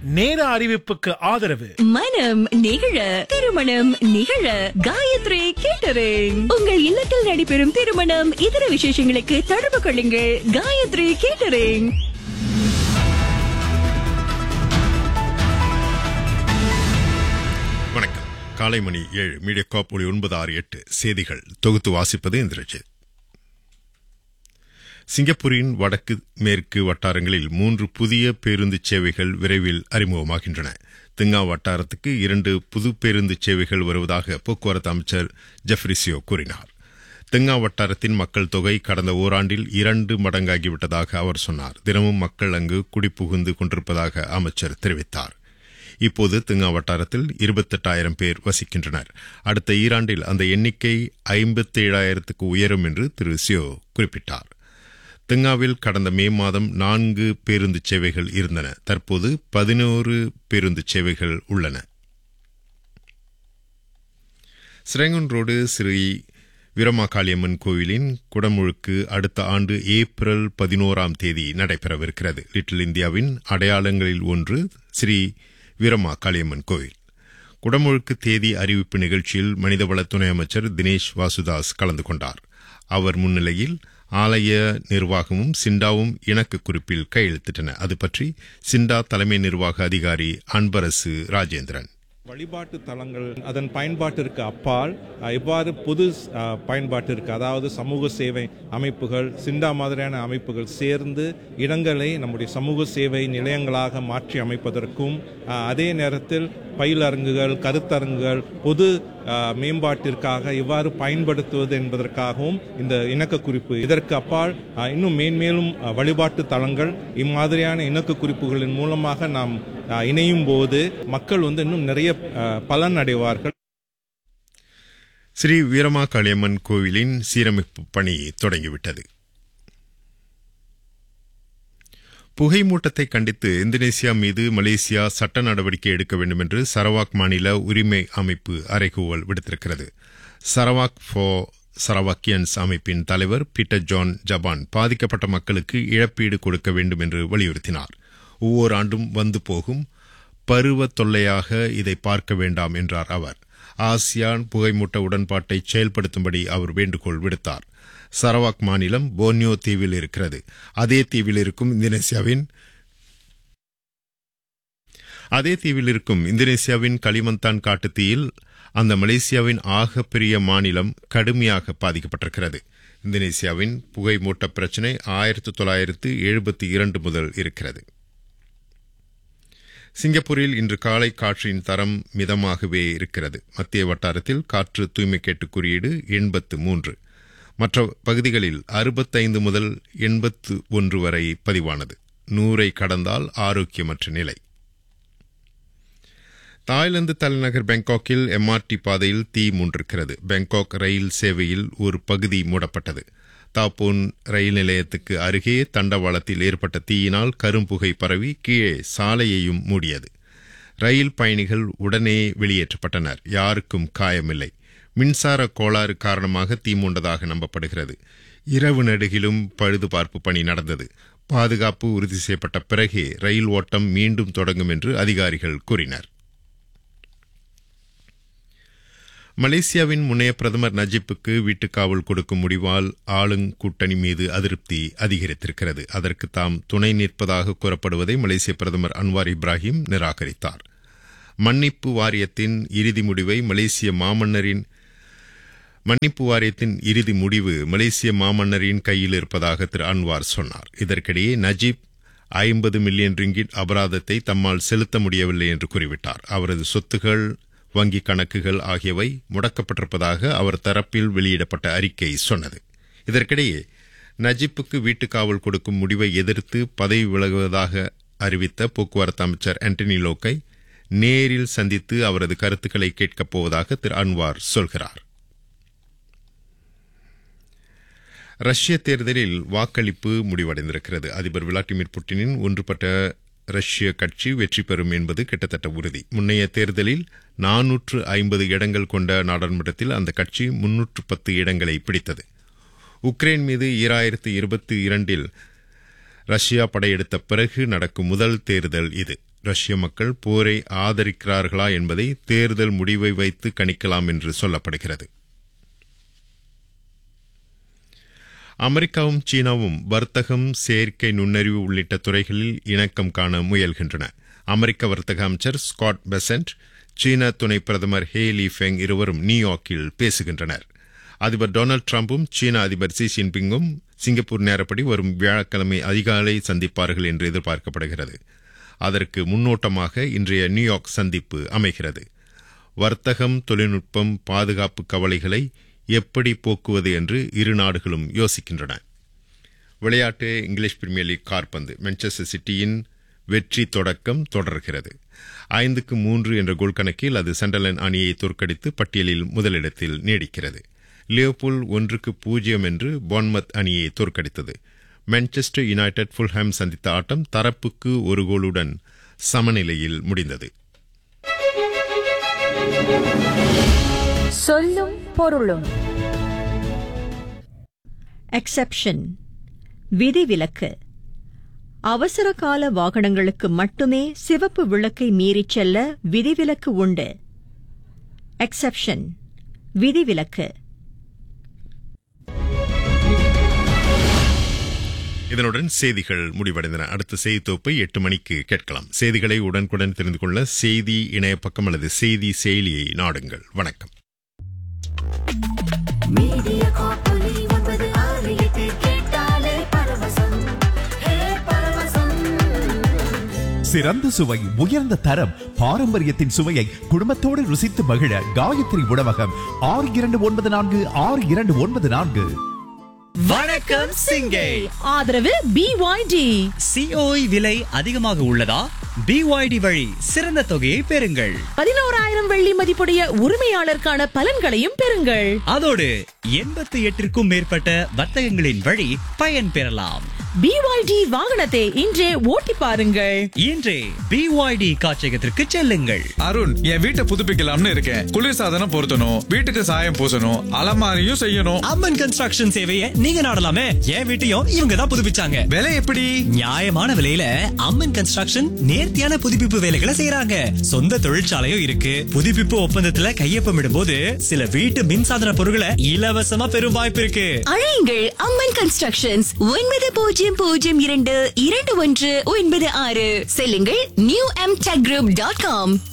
நேர அறிவிப்புக்கு ஆதரவு மனம் நிகழ திருமணம் நிகழ காயத்ரி கேட்டரிங் உங்கள் இல்லத்தில் நடைபெறும் திருமணம் இதர விசேஷங்களுக்கு தொடர்பு கொள்ளுங்கள் காயத்ரி கேட்டரிங் வணக்கம் காலை மணி ஏழு மீடியா காப் ஒளி ஒன்பது ஆறு எட்டு செய்திகள் தொகுத்து வாசிப்பது இந்திரஜித் சிங்கப்பூரின் வடக்கு மேற்கு வட்டாரங்களில் மூன்று புதிய பேருந்து சேவைகள் விரைவில் அறிமுகமாகின்றன திங்கா வட்டாரத்துக்கு இரண்டு புது பேருந்து சேவைகள் வருவதாக போக்குவரத்து அமைச்சர் ஜெஃப்ரிசியோ கூறினார் திங்கா வட்டாரத்தின் மக்கள் தொகை கடந்த ஓராண்டில் இரண்டு மடங்காகிவிட்டதாக அவர் சொன்னார் தினமும் மக்கள் அங்கு குடிபுகுந்து கொண்டிருப்பதாக அமைச்சர் தெரிவித்தார் இப்போது திங்கா வட்டாரத்தில் இருபத்தெட்டாயிரம் பேர் வசிக்கின்றனர் அடுத்த ஈராண்டில் அந்த எண்ணிக்கை ஐம்பத்தேழாயிரத்துக்கு உயரும் என்று திரு சியோ குறிப்பிட்டார் திங்காவில் கடந்த மே மாதம் நான்கு பேருந்து சேவைகள் இருந்தன தற்போது பதினோரு பேருந்து சேவைகள் உள்ளன சிரங்கன் ரோடு ஸ்ரீ வீரமாகாளியம்மன் கோவிலின் குடமுழுக்கு அடுத்த ஆண்டு ஏப்ரல் பதினோராம் தேதி நடைபெறவிருக்கிறது லிட்டில் இந்தியாவின் அடையாளங்களில் ஒன்று ஸ்ரீ வீரமா காளியம்மன் கோவில் குடமுழுக்கு தேதி அறிவிப்பு நிகழ்ச்சியில் மனிதவள துணை அமைச்சர் தினேஷ் வாசுதாஸ் கலந்து கொண்டார் அவர் முன்னிலையில் ஆலய நிர்வாகமும் சிண்டாவும் இணக்க குறிப்பில் கையெழுத்திட்டன அது பற்றி சிண்டா தலைமை நிர்வாக அதிகாரி அன்பரசு ராஜேந்திரன் வழிபாட்டு தலங்கள் அதன் பயன்பாட்டிற்கு அப்பால் அஹ், எவ்வாறு பொது அஹ், பயன்பாட்டிற்கு அதாவது சமூக சேவை அமைப்புகள் சிண்டா மாதிரியான அமைப்புகள் சேர்ந்து இடங்களை நம்முடைய சமூக சேவை நிலையங்களாக மாற்றி அமைப்பதற்கும் அஹ், அதே நேரத்தில் பயிலரங்குகள் கருத்தரங்குகள் பொது அஹ், மேம்பாட்டிற்காக எவ்வாறு பயன்படுத்துவது என்பதற்காகவும் இந்த இணக்க குறிப்பு இதற்கு அப்பால் அஹ், இன்னும் மேன்மேலும் அஹ், வழிபாட்டு தலங்கள் இம்மாதிரியான இணக்க குறிப்புகளின் மூலமாக நாம் அஹ், இணையும் போது மக்கள் வந்து இன்னும் நிறைய அஹ், பலன் அடைவார்கள் ஸ்ரீ வீரமா காளியம்மன் கோவிலின் சீரமைப்பு பணி தொடங்கிவிட்டது புகை மூட்டத்தை கண்டித்து இந்தோனேசியா மீது மலேசியா சட்ட நடவடிக்கை எடுக்க வேண்டும் என்று சரவாக் மாநில உரிமை அமைப்பு அறைகூவல் விடுத்திருக்கிறது சரவாக் ஃபோ சரவாக்கியன்ஸ் அமைப்பின் தலைவர் பீட்டர் ஜான் ஜபான் பாதிக்கப்பட்ட மக்களுக்கு இழப்பீடு கொடுக்க வேண்டும் என்று வலியுறுத்தினார் ஒவ்வொரு ஆண்டும் வந்து போகும் பருவ தொல்லையாக இதை பார்க்க வேண்டாம் என்றார் அவர் ஆசியான் புகைமூட்ட உடன்பாட்டை செயல்படுத்தும்படி அவர் வேண்டுகோள் விடுத்தார் சரவாக் மாநிலம் போர்னியோ தீவில் இருக்கிறது அதே தீவில் இருக்கும் இந்தோனேசியாவின் அதே தீவில் இருக்கும் இந்தோனேசியாவின் களிமந்தான் காட்டுத்தீயில் அந்த மலேசியாவின் ஆகப்பெரிய மாநிலம் கடுமையாக பாதிக்கப்பட்டிருக்கிறது இந்தோனேசியாவின் புகைமூட்ட பிரச்சினை ஆயிரத்தி தொள்ளாயிரத்து எழுபத்தி இரண்டு முதல் இருக்கிறது சிங்கப்பூரில் இன்று காலை காற்றின் தரம் மிதமாகவே இருக்கிறது மத்திய வட்டாரத்தில் காற்று தூய்மை கேட்டு குறியீடு எண்பத்து மூன்று மற்ற பகுதிகளில் அறுபத்தைந்து முதல் எண்பத்து ஒன்று வரை பதிவானது நூறை கடந்தால் ஆரோக்கியமற்ற நிலை தாய்லாந்து தலைநகர் பாங்காக்கில் எம்ஆர்டி பாதையில் தீ மூன்றிருக்கிறது பாங்காக் ரயில் சேவையில் ஒரு பகுதி மூடப்பட்டது தாப்போன் ரயில் நிலையத்துக்கு அருகே தண்டவாளத்தில் ஏற்பட்ட தீயினால் கரும்புகை பரவி கீழே சாலையையும் மூடியது ரயில் பயணிகள் உடனே வெளியேற்றப்பட்டனர் யாருக்கும் காயமில்லை மின்சார கோளாறு காரணமாக தீ மூண்டதாக நம்பப்படுகிறது இரவு நடுகிலும் பழுதுபார்ப்பு பணி நடந்தது பாதுகாப்பு உறுதி செய்யப்பட்ட பிறகே ரயில் ஓட்டம் மீண்டும் தொடங்கும் என்று அதிகாரிகள் கூறினர் மலேசியாவின் முன்னைய பிரதமர் நஜிப்புக்கு வீட்டுக்காவல் கொடுக்கும் முடிவால் ஆளுங் கூட்டணி மீது அதிருப்தி அதிகரித்திருக்கிறது அதற்கு தாம் துணை நிற்பதாக கூறப்படுவதை மலேசிய பிரதமர் அன்வார் இப்ராஹிம் நிராகரித்தார் மன்னிப்பு வாரியத்தின் இறுதி முடிவை மலேசிய மாமன்னரின் மன்னிப்பு வாரியத்தின் இறுதி முடிவு மலேசிய மாமன்னரின் கையில் இருப்பதாக திரு அன்வார் சொன்னார் இதற்கிடையே நஜீப் ஐம்பது மில்லியன் ரிங்கிட் அபராதத்தை தம்மால் செலுத்த முடியவில்லை என்று கூறிவிட்டார் அவரது சொத்துகள் வங்கிக் கணக்குகள் ஆகியவை முடக்கப்பட்டிருப்பதாக அவர் தரப்பில் வெளியிடப்பட்ட அறிக்கை சொன்னது இதற்கிடையே நஜிப்புக்கு வீட்டுக்காவல் கொடுக்கும் முடிவை எதிர்த்து பதவி விலகுவதாக அறிவித்த போக்குவரத்து அமைச்சர் ஆண்டனி லோக்கை நேரில் சந்தித்து அவரது கருத்துக்களை கேட்கப் போவதாக திரு அன்வார் சொல்கிறார் ரஷ்ய தேர்தலில் வாக்களிப்பு முடிவடைந்திருக்கிறது அதிபர் விளாடிமிர் புட்டினின் ஒன்றுபட்ட ரஷ்ய கட்சி வெற்றி பெறும் என்பது கிட்டத்தட்ட உறுதி முன்னைய தேர்தலில் நானூற்று ஐம்பது இடங்கள் கொண்ட நாடாளுமன்றத்தில் அந்த கட்சி முன்னூற்று பத்து இடங்களை பிடித்தது உக்ரைன் மீது ஈராயிரத்து இருபத்தி இரண்டில் ரஷ்யா படையெடுத்த பிறகு நடக்கும் முதல் தேர்தல் இது ரஷ்ய மக்கள் போரை ஆதரிக்கிறார்களா என்பதை தேர்தல் முடிவை வைத்து கணிக்கலாம் என்று சொல்லப்படுகிறது அமெரிக்காவும் சீனாவும் வர்த்தகம் செயற்கை நுண்ணறிவு உள்ளிட்ட துறைகளில் இணக்கம் காண முயல்கின்றன அமெரிக்க வர்த்தக அமைச்சர் ஸ்காட் பெசன்ட் சீன துணை பிரதமர் ஹே லீ ஃபெங் இருவரும் நியூயார்க்கில் பேசுகின்றனர் அதிபர் டொனால்டு டிரம்பும் சீன அதிபர் ஷி ஜின்பிங்கும் சிங்கப்பூர் நேரப்படி வரும் வியாழக்கிழமை அதிகாலை சந்திப்பார்கள் என்று எதிர்பார்க்கப்படுகிறது அதற்கு முன்னோட்டமாக இன்றைய நியூயார்க் சந்திப்பு அமைகிறது வர்த்தகம் தொழில்நுட்பம் பாதுகாப்பு கவலைகளை எப்படி போக்குவது என்று இரு நாடுகளும் யோசிக்கின்றன விளையாட்டு இங்கிலீஷ் பிரீமியர் லீக் கார்பந்து மான்செஸ்டர் சிட்டியின் வெற்றி தொடக்கம் தொடர்கிறது ஐந்துக்கு மூன்று என்ற கோல் கணக்கில் அது சண்டலன் அணியை தோற்கடித்து பட்டியலில் முதலிடத்தில் நீடிக்கிறது லியோபூல் ஒன்றுக்கு பூஜ்ஜியம் என்று பான்மத் அணியை தோற்கடித்தது மான்செஸ்டர் யுனைடெட் ஃபுல்ஹாம் சந்தித்த ஆட்டம் தரப்புக்கு ஒரு கோலுடன் சமநிலையில் முடிந்தது சொல்லும் பொருளும் எக்ஸெப்ஷன் விதிவிலக்கு அவசர கால வாகனங்களுக்கு மட்டுமே சிவப்பு விளக்கை மீறிச் செல்ல விதிவிலக்கு உண்டு எக்ஸெப்ஷன் விதிவிலக்கு இதனுடன் செய்திகள் முடிவடைந்தன அடுத்த செய்தி தொகுப்பை எட்டு மணிக்கு கேட்கலாம் செய்திகளை உடனுக்குடன் தெரிந்து கொள்ள செய்தி இணைய பக்கம் அல்லது செய்தி செயலியை நாடுங்கள் வணக்கம் மீடியா காப்பொலி ஒன்பது ஆறு எட்டு கேட்டாலே பரவசம் ஹே பரவசம் சிறந்த சுவை உயர்ந்த தரம் பாரம்பரியத்தின் சுவையை குடும்பத்தோடு ருசித்து மகிழ காயத்ரி உணவகம் ஆறு இரண்டு ஒன்பது நான்கு ஆறு இரண்டு ஒன்பது நான்கு வணக்கம் சிங்கை ஆதரவு பிஒய்டி சிஓஇ விலை அதிகமாக உள்ளதா பிஒய்டி வழி சிறந்த தொகையை பெறுங்கள் பதினோராயிரம் வெள்ளி மதிப்புடைய உரிமையாளருக்கான பலன்களையும் பெறுங்கள் அதோடு எண்பத்தி எட்டிற்கும் மேற்பட்ட வர்த்தகங்களின் வழி பயன் பெறலாம் பிஒய்டி வாகனத்தை இன்றே ஓட்டி பாருங்கள் இன்றே பிஒய்டி காட்சியகத்திற்கு செல்லுங்கள் அருண் என் வீட்டை புதுப்பிக்கலாம்னு இருக்கேன் குளிர்சாதனம் பொருத்தணும் வீட்டுக்கு சாயம் பூசணும் அலமாரியும் செய்யணும் அம்மன் கன்ஸ்ட்ரக்ஷன் சேவையை நீங்க நாடலாமே என் வீட்டையும் இவங்க தான் புதுப்பிச்சாங்க விலை எப்படி நியாயமான விலையில அம்மன் கன்ஸ்ட்ரக்ஷன் நேர்த்தியான புதுப்பிப்பு வேலைகளை செய்யறாங்க சொந்த தொழிற்சாலையும் இருக்கு புதுப்பிப்பு ஒப்பந்தத்துல கையொப்பமிடும் போது சில வீட்டு மின்சாதன பொருட்களை இலவசமா பெறும் வாய்ப்பு இருக்கு அழையுங்கள் அம்மன் கன்ஸ்ட்ரக்ஷன்ஸ் ஒன்பது பூஜ்ஜியம் பூஜ்ஜியம் இரண்டு இரண்டு ஒன்று ஒன்பது ஆறு செல்லுங்கள் new M tech group dot com